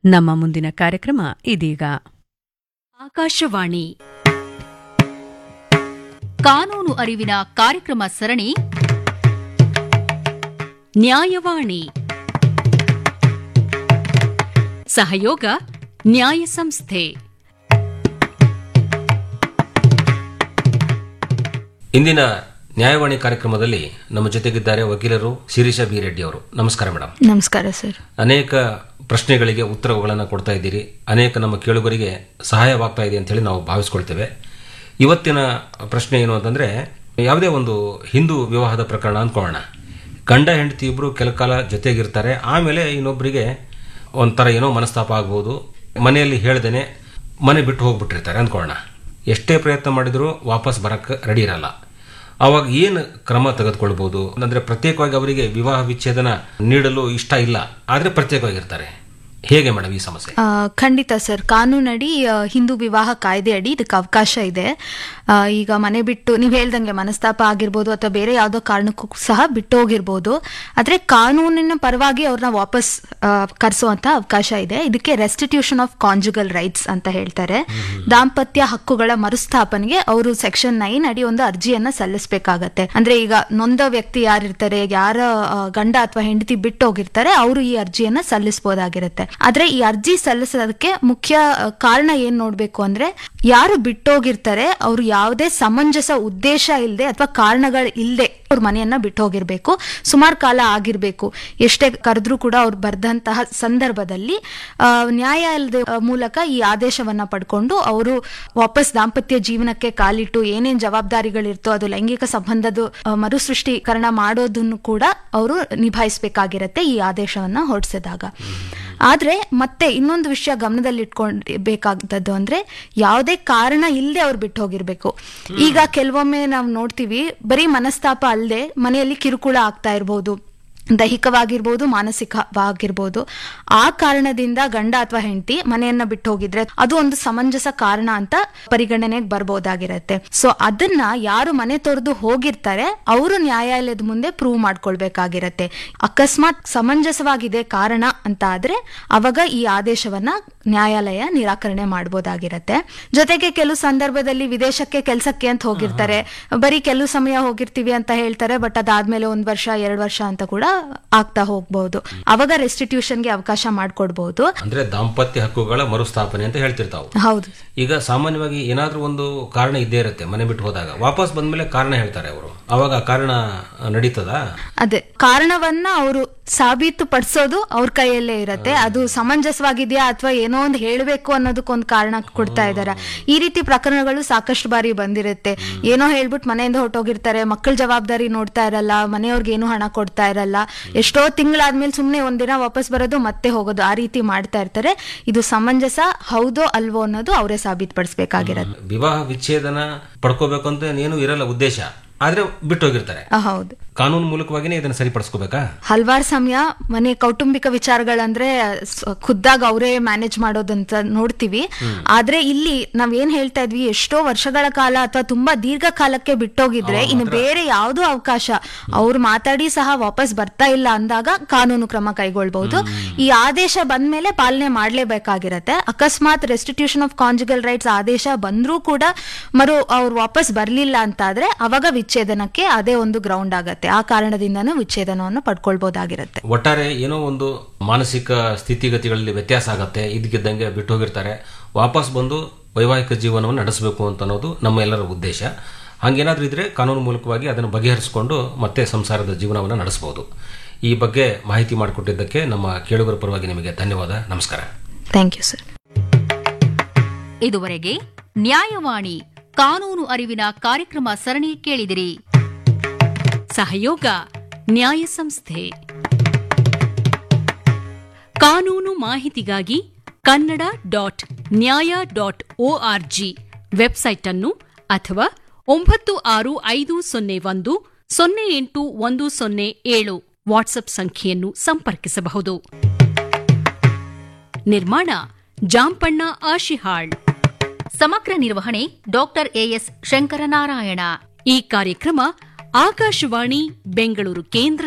ನಮ್ಮ ಮುಂದಿನ ಕಾರ್ಯಕ್ರಮ ಇದೀಗ ಆಕಾಶವಾಣಿ ಕಾನೂನು ಅರಿವಿನ ಕಾರ್ಯಕ್ರಮ ಸರಣಿ ನ್ಯಾಯವಾಣಿ ಸಹಯೋಗ ನ್ಯಾಯ ಸಂಸ್ಥೆ ಇಂದಿನ ನ್ಯಾಯವಾಣಿ ಕಾರ್ಯಕ್ರಮದಲ್ಲಿ ನಮ್ಮ ಜೊತೆಗಿದ್ದಾರೆ ವಕೀಲರು ಶಿರೀಷ ಬಿ ರೆಡ್ಡಿ ಅವರು ನಮಸ್ಕಾರ ಮೇಡಮ್ ನಮಸ್ಕಾರ ಸರ್ ಅನೇಕ ಪ್ರಶ್ನೆಗಳಿಗೆ ಉತ್ತರಗಳನ್ನು ಕೊಡ್ತಾ ಇದ್ದೀರಿ ಅನೇಕ ನಮ್ಮ ಕೇಳುಗರಿಗೆ ಸಹಾಯವಾಗ್ತಾ ಇದೆ ಅಂತ ಹೇಳಿ ನಾವು ಭಾವಿಸ್ಕೊಳ್ತೇವೆ ಇವತ್ತಿನ ಪ್ರಶ್ನೆ ಏನು ಅಂತಂದ್ರೆ ಯಾವುದೇ ಒಂದು ಹಿಂದೂ ವಿವಾಹದ ಪ್ರಕರಣ ಅಂದ್ಕೊಳ್ಳೋಣ ಗಂಡ ಹೆಂಡತಿ ಇಬ್ರು ಕೆಲ ಕಾಲ ಜೊತೆಗಿರ್ತಾರೆ ಆಮೇಲೆ ಇನ್ನೊಬ್ಬರಿಗೆ ಒಂಥರ ಏನೋ ಮನಸ್ತಾಪ ಆಗ್ಬೋದು ಮನೆಯಲ್ಲಿ ಹೇಳ್ದೇನೆ ಮನೆ ಬಿಟ್ಟು ಹೋಗ್ಬಿಟ್ಟಿರ್ತಾರೆ ಅಂದ್ಕೊಳ್ಳೋಣ ಎಷ್ಟೇ ಪ್ರಯತ್ನ ಮಾಡಿದರೂ ವಾಪಸ್ ಬರಕ್ಕೆ ರೆಡಿ ಇರಲ್ಲ ಅವಾಗ ಏನು ಕ್ರಮ ತೆಗೆದುಕೊಳ್ಬೋದು ಅಂದ್ರೆ ಪ್ರತ್ಯೇಕವಾಗಿ ಅವರಿಗೆ ವಿವಾಹ ವಿಚ್ಛೇದನ ನೀಡಲು ಇಷ್ಟ ಇಲ್ಲ ಆದ್ರೆ ಪ್ರತ್ಯೇಕವಾಗಿರ್ತಾರೆ ಹೇಗೆ ಮೇಡಮ್ ಈ ಸಮಸ್ಯೆ ಆ, ಖಂಡಿತ ಸರ್ ಕಾನೂನಡಿ ಆ, ಹಿಂದೂ ವಿವಾಹ ಕಾಯ್ದೆ ಅಡಿ ಇದಕ್ಕೆ ಅವಕಾಶ ಇದೆ ಆ, ಈಗ ಮನೆ ಬಿಟ್ಟು ನೀವು ಹೇಳ್ದಂಗೆ ಮನಸ್ತಾಪ ಆಗಿರ್ಬೋದು ಅಥವಾ ಬೇರೆ ಯಾವುದೋ ಕಾರಣಕ್ಕೂ ಸಹ ಬಿಟ್ಟು ಹೋಗಿರ್ಬೋದು ಆದರೆ ಕಾನೂನಿನ ಪರವಾಗಿ ಅವ್ರನ್ನ ವಾಪಸ್ ಆ, ಕರೆಸುವಂತ ಅವಕಾಶ ಇದೆ ಇದಕ್ಕೆ ರೆಸ್ಟಿಟ್ಯೂಷನ್ ಆಫ್ ಕಾಂಜುಗಲ್ ರೈಟ್ಸ್ ಅಂತ ಹೇಳ್ತಾರೆ ದಾಂಪತ್ಯ ಹಕ್ಕುಗಳ ಮರುಸ್ಥಾಪನೆಗೆ ಅವರು ಸೆಕ್ಷನ್ ನೈನ್ ಅಡಿ ಒಂದು ಅರ್ಜಿಯನ್ನ ಸಲ್ಲಿಸಬೇಕಾಗತ್ತೆ ಅಂದ್ರೆ ಈಗ ನೊಂದ ವ್ಯಕ್ತಿ ಯಾರಿರ್ತಾರೆ ಯಾರ ಆ, ಗಂಡ ಅಥವಾ ಹೆಂಡತಿ ಬಿಟ್ಟು ಹೋಗಿರ್ತಾರೆ ಅವರು ಈ ಅರ್ಜಿಯನ್ನ ಸಲ್ಲಿಸಬಹುದಾಗಿರುತ್ತೆ ಆದ್ರೆ ಈ ಅರ್ಜಿ ಸಲ್ಲಿಸೋದಕ್ಕೆ ಮುಖ್ಯ ಆ, ಕಾರಣ ಏನ್ ನೋಡ್ಬೇಕು ಅಂದ್ರೆ ಯಾರು ಬಿಟ್ಟೋಗಿರ್ತಾರೆ ಅವರು ಯಾವುದೇ ಸಮಂಜಸ ಉದ್ದೇಶ ಇಲ್ಲದೆ ಅಥವಾ ಕಾರಣಗಳು ಇಲ್ಲದೆ ಅವ್ರ ಮನೆಯನ್ನ ಬಿಟ್ಟು ಹೋಗಿರ್ಬೇಕು ಸುಮಾರು ಕಾಲ ಆಗಿರ್ಬೇಕು ಎಷ್ಟೇ ಕರೆದ್ರೂ ಕೂಡ ಅವ್ರು ಬರ್ದಂತಹ ಸಂದರ್ಭದಲ್ಲಿ ಆ, ನ್ಯಾಯಾಲಯದ ಆ, ಮೂಲಕ ಈ ಆದೇಶವನ್ನ ಪಡ್ಕೊಂಡು ಅವರು ವಾಪಸ್ ದಾಂಪತ್ಯ ಜೀವನಕ್ಕೆ ಕಾಲಿಟ್ಟು ಏನೇನ್ ಜವಾಬ್ದಾರಿಗಳಿರ್ತೋ ಅದು ಲೈಂಗಿಕ ಸಂಬಂಧದ ಆ, ಮರುಸೃಷ್ಟೀಕರಣ ಮಾಡೋದನ್ನು ಕೂಡ ಅವರು ನಿಭಾಯಿಸಬೇಕಾಗಿರತ್ತೆ ಈ ಆದೇಶವನ್ನ ಹೊರಡಿಸಿದಾಗ ಆದ್ರೆ ಮತ್ತೆ ಇನ್ನೊಂದು ವಿಷಯ ಗಮನದಲ್ಲಿ ಇಟ್ಕೊಳ್ಬೇಕಾದದ್ದು ಅಂದ್ರೆ ಯಾವುದೇ ಕಾರಣ ಇಲ್ಲದೆ ಅವ್ರು ಬಿಟ್ಟು ಹೋಗಿರ್ಬೇಕು ಈಗ ಕೆಲವೊಮ್ಮೆ ನಾವು ನೋಡ್ತೀವಿ ಬರೀ ಮನಸ್ತಾಪ ಅಲ್ಲದೆ ಮನೆಯಲ್ಲಿ ಕಿರುಕುಳ ಆಗ್ತಾ ಇರ್ಬೋದು ದೈಹಿಕವಾಗಿರ್ಬೋದು ಮಾನಸಿಕವಾಗಿರ್ಬೋದು ಆ ಕಾರಣದಿಂದ ಗಂಡ ಅಥವಾ ಹೆಂಡತಿ ಮನೆಯನ್ನ ಬಿಟ್ಟು ಹೋಗಿದ್ರೆ ಅದು ಒಂದು ಸಮಂಜಸ ಕಾರಣ ಅಂತ ಪರಿಗಣನೆಗೆ ಬರ್ಬೋದಾಗಿರತ್ತೆ ಸೊ ಅದನ್ನ ಯಾರು ಮನೆ ತೊರೆದು ಹೋಗಿರ್ತಾರೆ ಅವರು ನ್ಯಾಯಾಲಯದ ಮುಂದೆ ಪ್ರೂವ್ ಮಾಡ್ಕೊಳ್ಬೇಕಾಗಿರತ್ತೆ ಅಕಸ್ಮಾತ್ ಸಮಂಜಸವಾಗಿದೆ ಕಾರಣ ಅಂತ ಆದ್ರೆ ಅವಾಗ ಈ ಆದೇಶವನ್ನ ನ್ಯಾಯಾಲಯ ನಿರಾಕರಣೆ ಮಾಡಬಹುದಾಗಿರತ್ತೆ ಜೊತೆಗೆ ಕೆಲವು ಸಂದರ್ಭದಲ್ಲಿ ವಿದೇಶಕ್ಕೆ ಕೆಲಸಕ್ಕೆ ಅಂತ ಹೋಗಿರ್ತಾರೆ ಬರೀ ಕೆಲವು ಸಮಯ ಹೋಗಿರ್ತೀವಿ ಅಂತ ಹೇಳ್ತಾರೆ ಬಟ್ ಅದಾದ್ಮೇಲೆ ಒಂದ್ ವರ್ಷ ಎರಡ್ ವರ್ಷ ಅಂತ ಕೂಡ ಆಗ್ತಾ ಹೋಗ್ಬಹುದು ಅವಾಗ ರೆಸ್ಟಿಟ್ಯೂಷನ್ಗೆ ಅವಕಾಶ ಮಾಡ್ಕೊಡ್ಬಹುದು ಅಂದ್ರೆ ದಾಂಪತ್ಯ ಹಕ್ಕುಗಳ ಮರುಸ್ಥಾಪನೆ ಅಂತ ಹೇಳ್ತಿರ್ತಾವು ಹೌದು ಈಗ ಸಾಮಾನ್ಯವಾಗಿ ಏನಾದ್ರೂ ಒಂದು ಕಾರಣ ಇದ್ದೇ ಇರುತ್ತೆ ಮನೆ ಬಿಟ್ಟು ಹೋದಾಗ ವಾಪಸ್ ಬಂದ್ಮೇಲೆ ಕಾರಣ ಹೇಳ್ತಾರೆ ಅವರು ಅವಾಗ ಆ ಕಾರಣ ನಡೀತದಾ ಅದೇ ಕಾರಣವನ್ನ ಅವರು ಸಾಬೀತು ಪಡಿಸೋದು ಅವ್ರ ಕೈಯಲ್ಲೇ ಇರತ್ತೆ ಅದು ಸಮಂಜಸವಾಗಿದೆಯಾ ಅಥವಾ ಏನೋ ಒಂದು ಹೇಳಬೇಕು ಅನ್ನೋದಕ್ಕೊಂದು ಕಾರಣ ಕೊಡ್ತಾ ಇದಾರ ಈ ರೀತಿ ಪ್ರಕರಣಗಳು ಸಾಕಷ್ಟು ಬಾರಿ ಬಂದಿರುತ್ತೆ ಏನೋ ಹೇಳ್ಬಿಟ್ಟು ಮನೆಯಿಂದ ಹೊರಟೋಗಿರ್ತಾರೆ ಮಕ್ಕಳ ಜವಾಬ್ದಾರಿ ನೋಡ್ತಾ ಇರಲ್ಲ ಮನೆಯವ್ರಿಗೆ ಏನು ಹಣ ಕೊಡ್ತಾ ಇರಲ್ಲ ಎಷ್ಟೋ ತಿಂಗಳಾದ್ಮೇಲೆ ಸುಮ್ನೆ ಒಂದಿನ ವಾಪಸ್ ಬರೋದು ಮತ್ತೆ ಹೋಗೋದು ಆ ರೀತಿ ಮಾಡ್ತಾ ಇರ್ತಾರೆ ಇದು ಸಮಂಜಸ ಹೌದೋ ಅಲ್ವೋ ಅನ್ನೋದು ಅವರೇ ಸಾಬೀತುಪಡಿಸ್ಬೇಕಾಗಿರತ್ತೆ ವಿವಾಹ ವಿಚ್ಛೇದನ ಪಡ್ಕೋಬೇಕು ಅಂತ ಏನು ಇರಲ್ಲ ಉದ್ದೇಶ ಆದ್ರೆ ಬಿಟ್ಟು ಹೋಗಿರ್ತಾರೆ ಆ, ಹೌದು ಕಾನೂನು ಮೂಲಕವಾಗಿನೇ ಇದನ್ನ ಸರಿಪಡಿಸ್ಕೋಬೇಕಾ ಹಲವಾರು ಸಮಯ ಮನೆ ಕೌಟುಂಬಿಕ ವಿಚಾರಗಳಂದ್ರೆ ಸ್- ಖುದ್ದಾಗಿ ಅವರೇ ಮ್ಯಾನೇಜ್ ಮಾಡೋದಂತ ನೋಡ್ತೀವಿ ಆದ್ರೆ ಇಲ್ಲಿ ನಾವ್ ಏನ್ ಹೇಳ್ತಾ ಇದ್ವಿ ಎಷ್ಟೋ ವರ್ಷಗಳ ಕಾಲ ಅಥವಾ ತುಂಬಾ ದೀರ್ಘಕಾಲಕ್ಕೆ ಬಿಟ್ಟೋಗಿದ್ರೆ ಇನ್ನು ಬೇರೆ ಯಾವುದೋ ಅವಕಾಶ ಅವ್ರು ಮಾತಾಡಿ ಸಹ ವಾಪಸ್ ಬರ್ತಾ ಇಲ್ಲ ಅಂದಾಗ ಕಾನೂನು ಕ್ರಮ ಕೈಗೊಳ್ಬಹುದು ಈ ಆದೇಶ ಬಂದ್ಮೇಲೆ ಪಾಲನೆ ಮಾಡ್ಲೇಬೇಕಾಗಿರತ್ತೆ ಅಕಸ್ಮಾತ್ ರೆಸ್ಟಿಟ್ಯೂಷನ್ ಆಫ್ ಕಾಂಜುಗಲ್ ರೈಟ್ಸ್ ಆದೇಶ ಬಂದ್ರೂ ಕೂಡ ಮರು ಅವ್ರು ವಾಪಸ್ ಬರ್ಲಿಲ್ಲ ಅಂತಾದ್ರೆ ಅವಾಗ ವಿಚ್ಛೇದನಕ್ಕೆ ಅದೇ ಒಂದು ಗ್ರೌಂಡ್ ಆಗತ್ತೆ ಆ ಕಾರಣದಿಂದನೂ ವಿಚ್ಛೇದನವನ್ನು ಪಡ್ಕೊಳ್ಬಹುದಾಗಿರತ್ತೆ ಒಟ್ಟಾರೆ ಏನೋ ಒಂದು ಮಾನಸಿಕ ಸ್ಥಿತಿಗತಿಗಳಲ್ಲಿ ವ್ಯತ್ಯಾಸ ಆಗತ್ತೆ ಇದಕ್ಕಿದ್ದಂಗೆ ಬಿಟ್ಟು ಹೋಗಿರ್ತಾರೆ ವಾಪಸ್ ಬಂದು ವೈವಾಹಿಕ ಜೀವನವನ್ನು ನಡೆಸಬೇಕು ಅಂತ ಅನ್ನೋದು ನಮ್ಮ ಎಲ್ಲರ ಉದ್ದೇಶ ಹಾಗೇನಾದ್ರೂ ಇದ್ರೆ ಕಾನೂನು ಮೂಲಕವಾಗಿ ಅದನ್ನು ಬಗೆಹರಿಸಿಕೊಂಡು ಮತ್ತೆ ಸಂಸಾರದ ಜೀವನವನ್ನು ನಡೆಸಬಹುದು ಈ ಬಗ್ಗೆ ಮಾಹಿತಿ ಮಾಡಿಕೊಟ್ಟಿದ್ದಕ್ಕೆ ನಮ್ಮ ಕೇಳುಗರ ಪರವಾಗಿ ನಿಮಗೆ ಧನ್ಯವಾದ ನಮಸ್ಕಾರ ಥ್ಯಾಂಕ್ ಯು ಸರ್ ಇದುವರೆಗೆ ನ್ಯಾಯವಾಣಿ ಕಾನೂನು ಅರಿವಿನ ಕಾರ್ಯಕ್ರಮ ಸರಣಿ ಕೇಳಿದಿರಿ ಸಹಯೋಗ ನ್ಯಾಯ ಸಂಸ್ಥೆ ಕಾನೂನು ಮಾಹಿತಿಗಾಗಿ Kannada dot Nyaya dot O R G website ಅನ್ನು ಅಥವಾ ಒಂಬತ್ತು ಆರು ಐದು ಸೊನ್ನೆ ಒಂದು ಸೊನ್ನೆ ಎಂಟು ಒಂದು ಸೊನ್ನೆ ಏಳು ವಾಟ್ಸ್ಆಪ್ ಸಂಖ್ಯೆಯನ್ನು ಸಂಪರ್ಕಿಸಬಹುದು ನಿರ್ಮಾಣ ಜಾಂಪಣ್ಣ ಆಶಿಹಾಳ್ ಸಮಗ್ರ ನಿರ್ವಹಣೆ ಡಾಕ್ಟರ್ ಎಎಸ್ ಶಂಕರನಾರಾಯಣ ಈ ಕಾರ್ಯಕ್ರಮ ಆಕಾಶವಾಣಿ ಬೆಂಗಳೂರು ಕೇಂದ್ರ